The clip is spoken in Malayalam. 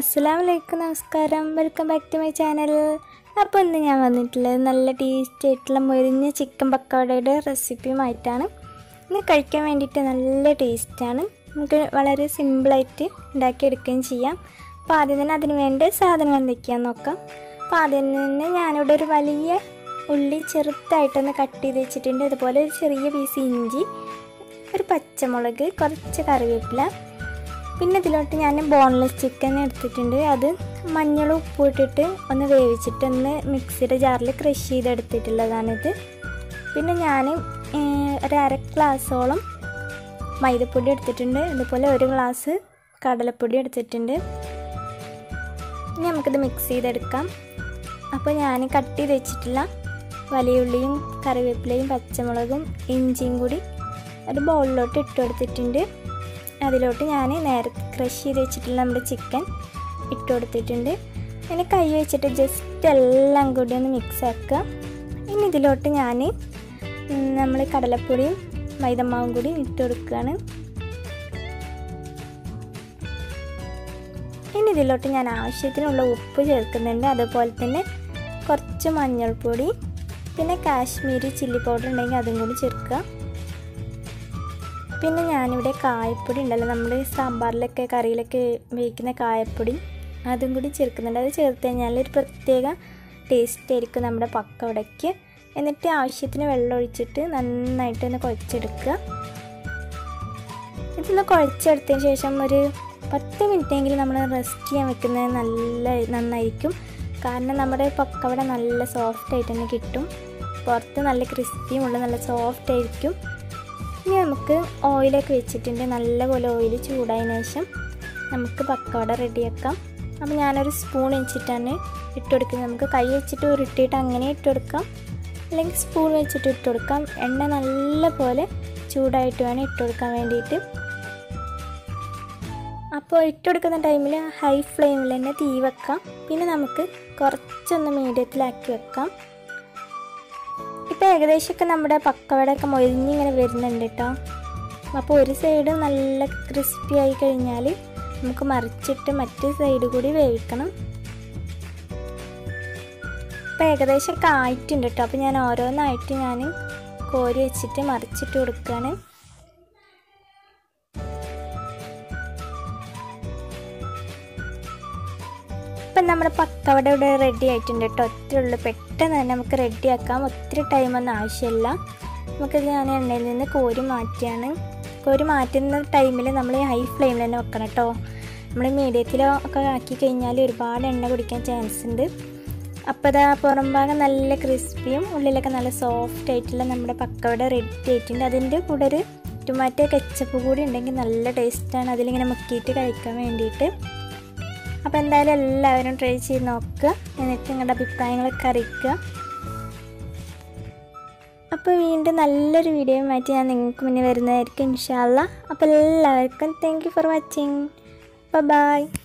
അസ്സലാമു അലൈക്കും നമസ്കാരം welcome back to my channel അപ്പോൾ ഇന്ന് ഞാൻ വന്നിട്ടുള്ളത് നല്ല ടേസ്റ്റി ആയിട്ടുള്ള മൊരിഞ്ഞ ചിക്കൻ പക്കോടയുടെ റെസിപ്പിയുമായിട്ടാണ് ഇന്ന് കഴിക്കാൻ വേണ്ടിയിട്ട് നല്ല ടേസ്റ്റാണ് നമുക്ക് വളരെ സിമ്പിളായിട്ട് ഉണ്ടാക്കിയെടുക്കുകയും ചെയ്യാം അപ്പോൾ ആദ്യം തന്നെ അതിന് വേണ്ട സാധനങ്ങൾ എന്തൊക്കെയാണെന്ന് നോക്കാം അപ്പോൾ ആദ്യം തന്നെ ഞാനിവിടെ ഒരു വലിയ ഉള്ളി ചെറുതായിട്ടൊന്ന് കട്ട് ചെയ്ത് വെച്ചിട്ടുണ്ട് അതുപോലെ ഒരു ചെറിയ പീസ് ഇഞ്ചി ഒരു പച്ചമുളക് കുറച്ച് കറിവേപ്പില പിന്നെ ഇതിലോട്ട് ഞാൻ ബോൺലെസ് ചിക്കൻ എടുത്തിട്ടുണ്ട് അത് മഞ്ഞളും ഉപ്പും ഇട്ടിട്ട് ഒന്ന് വേവിച്ചിട്ട് ഒന്ന് മിക്സിയുടെ ജാറിൽ ക്രഷ് ചെയ്തെടുത്തിട്ടുള്ളതാണിത് പിന്നെ ഞാൻ ഒരു അര ഗ്ലാസോളം മൈദപ്പൊടി എടുത്തിട്ടുണ്ട് അതുപോലെ ഒരു ഗ്ലാസ് കടലപ്പൊടി എടുത്തിട്ടുണ്ട് ഇനി നമുക്കിത് മിക്സ് ചെയ്തെടുക്കാം അപ്പോൾ ഞാൻ കട്ട് ചെയ്ത് വെച്ചിട്ടുള്ള വലിയ ഉള്ളിയും കറിവേപ്പിലയും പച്ചമുളകും ഇഞ്ചിയും കൂടി ഒരു ബൗളിലോട്ട് ഇട്ട് കൊടുത്തിട്ടുണ്ട് അതിലോട്ട് ഞാൻ നേരത്തെ ക്രഷ് ചെയ്ത് വെച്ചിട്ടുള്ള നമ്മുടെ ചിക്കൻ ഇട്ട് കൊടുത്തിട്ടുണ്ട് ഇനി കൈ വെച്ചിട്ട് ജസ്റ്റ് എല്ലാം കൂടി ഒന്ന് മിക്സ് ആക്കുക ഇനി ഇതിലോട്ട് ഞാൻ നമ്മൾ കടലപ്പൊടിയും മൈദമാവും കൂടി ഇട്ട് കൊടുക്കുകയാണ് ഇനി ഇതിലോട്ട് ഞാൻ ആവശ്യത്തിനുള്ള ഉപ്പ് ചേർക്കുന്നുണ്ട് അതുപോലെ തന്നെ കുറച്ച് മഞ്ഞൾപ്പൊടി പിന്നെ കാശ്മീരി ചില്ലി പൗഡർ ഉണ്ടെങ്കിൽ അതും കൂടി ചേർക്കുക പിന്നെ ഞാനിവിടെ കായപ്പൊടി ഉണ്ടല്ലോ നമ്മൾ സാമ്പാറിലൊക്കെ കറിയിലൊക്കെ ഉപയോഗിക്കുന്ന കായപ്പൊടി അതും കൂടി ചേർക്കുന്നുണ്ട് അത് ചേർത്ത് കഴിഞ്ഞാൽ ഒരു പ്രത്യേക ടേസ്റ്റ് ആയിരിക്കും നമ്മുടെ പക്കവടയ്ക്ക് എന്നിട്ട് ആവശ്യത്തിന് വെള്ളം ഒഴിച്ചിട്ട് നന്നായിട്ട് ഒന്ന് കുഴച്ചെടുക്കുക ഇതൊന്ന് കുഴച്ചെടുത്തതിന് ശേഷം ഒരു പത്ത് മിനിറ്റെങ്കിലും നമ്മൾ റെസ്റ്റ് ചെയ്യാൻ വെക്കുന്നത് നല്ല നന്നായിരിക്കും കാരണം നമ്മുടെ പക്കവട നല്ല സോഫ്റ്റ് ആയിട്ട് തന്നെ കിട്ടും പുറത്ത് നല്ല ക്രിസ്പിയും ഉള്ള നല്ല സോഫ്റ്റ് ആയിരിക്കും ഇനി നമുക്ക് ഓയിലൊക്കെ വെച്ചിട്ടുണ്ട് നല്ലപോലെ ഓയിൽ ചൂടായതിനു ശേഷം നമുക്ക് പക്കവട റെഡിയാക്കാം അപ്പോൾ ഞാനൊരു സ്പൂൺ വെച്ചിട്ടാണ് ഇട്ട് കൊടുക്കുന്നത് നമുക്ക് കൈ വെച്ചിട്ട് ഉരുട്ടിയിട്ട് അങ്ങനെ ഇട്ട് കൊടുക്കാം അല്ലെങ്കിൽ സ്പൂൺ വെച്ചിട്ട് ഇട്ട് കൊടുക്കാം എണ്ണ നല്ല പോലെ ചൂടായിട്ട് വേണം ഇട്ട് കൊടുക്കാൻ വേണ്ടിയിട്ട് അപ്പോൾ ഇട്ട് കൊടുക്കുന്ന ടൈമിൽ ഹൈ ഫ്ലെയിമിൽ തന്നെ തീ വെക്കാം പിന്നെ നമുക്ക് കുറച്ചൊന്ന് മീഡിയത്തിലാക്കി വെക്കാം ഇപ്പോൾ ഏകദേശമൊക്കെ നമ്മുടെ പക്കവടയൊക്കെ മൊരിഞ്ഞിങ്ങനെ വരുന്നുണ്ട് കേട്ടോ അപ്പോൾ ഒരു സൈഡ് നല്ല ക്രിസ്പി ആയി കഴിഞ്ഞാൽ നമുക്ക് മറിച്ചിട്ട് മറ്റേ സൈഡ് കൂടി വേവിക്കണം ഇപ്പോൾ ഏകദേശമൊക്കെ ആയിട്ടുണ്ട് കേട്ടോ അപ്പോൾ ഞാൻ ഓരോന്നായിട്ട് ഞാൻ കോരി വെച്ചിട്ട് മറിച്ചിട്ട് കൊടുക്കുകയാണ് ഇപ്പം നമ്മുടെ പക്കവട ഇവിടെ റെഡി ആയിട്ടുണ്ട് കേട്ടോ ഒത്തിരി ഉള്ളു പെട്ടെന്ന് തന്നെ നമുക്ക് റെഡിയാക്കാം ഒത്തിരി ടൈമൊന്നും ആവശ്യമില്ല നമുക്കിത് ഞാൻ എണ്ണയിൽ നിന്ന് കോരി മാറ്റിയാണ് കോരി മാറ്റുന്ന ടൈമിൽ നമ്മൾ ഹൈ ഫ്ലെയിമിൽ തന്നെ വെക്കണം കേട്ടോ നമ്മൾ മീഡിയത്തിലോ ഒക്കെ ആക്കി കഴിഞ്ഞാൽ ഒരുപാട് എണ്ണ കുടിക്കാൻ ചാൻസ് ഉണ്ട് അപ്പോൾ ഇതാ പുറം ഭാഗം നല്ല ക്രിസ്പിയും ഉള്ളിലൊക്കെ നല്ല സോഫ്റ്റ് ആയിട്ടുള്ള നമ്മുടെ പക്കവട റെഡി ആയിട്ടുണ്ട് അതിൻ്റെ കൂടെ ഒരു ടൊമാറ്റോ കെച്ചപ്പ് കൂടി ഉണ്ടെങ്കിൽ നല്ല ടേസ്റ്റാണ് അതിലിങ്ങനെ മുക്കിയിട്ട് കഴിക്കാൻ വേണ്ടിയിട്ട് അപ്പോൾ എന്തായാലും എല്ലാവരും ട്രൈ ചെയ്ത് നോക്കുക എന്നിട്ട് നിങ്ങളുടെ അഭിപ്രായങ്ങളൊക്കെ അറിയിക്കുക അപ്പോൾ വീണ്ടും നല്ലൊരു വീഡിയോ മാറ്റി ഞാൻ നിങ്ങൾക്ക് മുന്നേ വരുന്നതായിരിക്കും ഇൻഷാല്ല അപ്പോൾ എല്ലാവർക്കും thank you for watching by